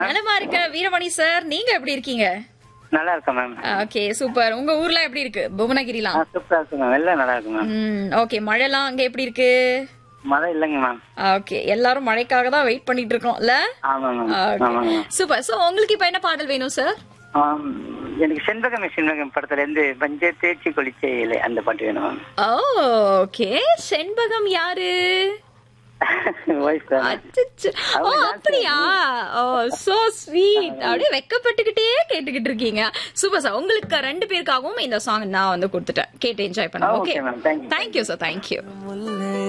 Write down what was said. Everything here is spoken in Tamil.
நலமா இருக்க வீரமணி சார் நீங்க எப்படி இருக்கீங்க நல்லா இருக்கேன் மேம் ஓகே சூப்பர் உங்க ஊர்ல எப்படி இருக்கு புவனகிரிலாம் சூப்பரா இருக்கு மேம் எல்லாம் நல்லா இருக்கு மேம் ம் ஓகே மழைலாம் அங்க எப்படி இருக்கு மழை இல்லைங்க மேம் ஓகே எல்லாரும் மழைக்காக தான் வெயிட் பண்ணிட்டு இருக்கோம்ல ஆமா மேம் ஆமாங்க மேம் சூப்பர் சோ உங்களுக்கு இப்ப என்ன பாடல் வேணும் சார் ஆம், எனக்கு செண்பகமே செண்பகம் படத்துல இருந்து பஞ்ச தேய்ச்சி கொளிச்சே இலை அந்த பாட்டு வேணும் மேம் ஓகே செண்பகம் யாரு வாய்ஸ் தான் அச்சச்சோ. ஓ அப்படியா ஓ சோ ஸ்வீட் அப்படியே வெக்கப்பட்டுக்கிட்டே கேட்டுக்கிட்டு இருக்கீங்க சூப்பர் சார் உங்களுக்கு ரெண்டு பேருக்காகவும் இந்த சாங் நான் வந்து கொடுத்துட்டேன் கேட்டு என்ஜாய் பண்ணுங்க Okay, okay ma'am. Thank you. Thank you sir thank you Mullai